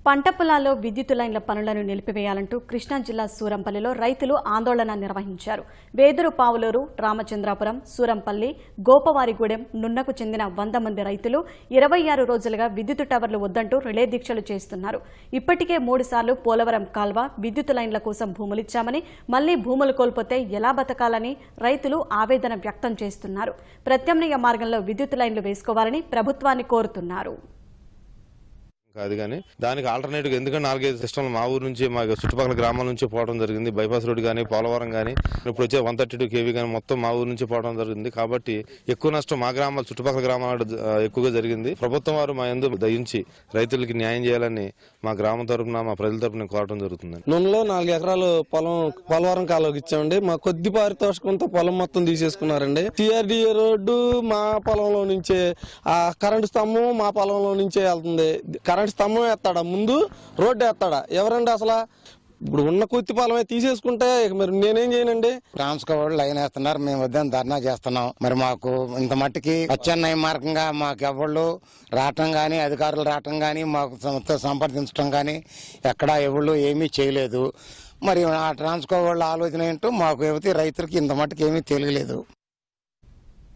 పంట పొలాల్లో విద్యుత్ లైన్ల పనులను నిలిపివేయాలంటూ కృష్ణా జిల్లా సూరంపల్లిలో రైతులు ఆందోళన నిర్వహించారు వేదురు పావులూరు రామచంద్రాపురం సూరంపల్లి గోపవారిగూడెం నున్నకు చెందిన వంద మంది రైతులు ఇరవై ఆరు రోజులుగా విద్యుత్ టవర్లు వద్దంటూ రిలే దీక్షలు చేస్తున్నారు ఇప్పటికే మూడుసార్లు పోలవరం కాల్వ విద్యుత్ లైన్ల కోసం భూములిచ్చామని మళ్లీ భూములు కోల్పోతే ఎలా బతకాలని రైతులు ఆవేదన వ్యక్తం చేస్తున్నారు ప్రత్యామ్నాయ మార్గంలో విద్యుత్ లైన్లు వేసుకోవాలని ప్రభుత్వాన్ని కోరుతున్నారు కాదు కానీ దానికి ఆల్టర్నేటివ్ ఎందుకంటే నాలుగైదు సిస్టమ్లు మా ఊరు నుంచి మా చుట్టుపక్కల గ్రామాల నుంచి పోవడం జరిగింది బైపాస్ రోడ్ కానీ పోలవరం కానీ ఇప్పుడు వచ్చే వన్ థర్టీ టూ కేవీ కానీ మొత్తం మా ఊరు నుంచి పోవడం జరిగింది కాబట్టి ఎక్కువ నష్టం మా గ్రామాల చుట్టుపక్కల గ్రామాల ఆ, ఎక్కువగా జరిగింది ప్రభుత్వం వారు మా ఎందు దయించి రైతులకి న్యాయం చేయాలని మా గ్రామం తరపున మా ప్రజల తరపున కోరడం జరుగుతుంది నూనెలో నాలుగు ఎకరాలు పొలం పోలవరం కాలువకి ఇచ్చామండి మా కొద్ది పారితోషికంతో పొలం మొత్తం తీసేసుకున్నారండి సిఆర్డిఏ రోడ్డు మా పొలంలో నుంచే ఆ కరెంటు స్తంభం మా పొలంలో నుంచే వెళ్తుంది కరెంటు స్తంభం ఎత్తాడా ముందు రోడ్డు ఎత్తాడా ఎవరండి అసలు ఇప్పుడు ఉన్న కొద్ది పొలమే తీసేసుకుంటే ఇక మరి నేనేం చేయనండి ట్రాన్స్కో వాళ్ళు లైన్ వేస్తున్నారు మేము వద్దని ధర్నా చేస్తున్నాం మరి మాకు ఇంత మట్టికి ప్రత్యామ్నాయ మార్గంగా మాకు ఎవళ్ళు రావటం కానీ అధికారులు రావటం కానీ మాకు సం- సంప్రదించడం కానీ ఎక్కడా ఎవళ్ళు ఏమీ చేయలేదు మరి ఆ ట్రాన్స్కో వాళ్ళ ఆలోచన ఏంటో మాకు ఏమైతే రైతులకి ఇంత మట్టుకు ఏమీ తెలియలేదు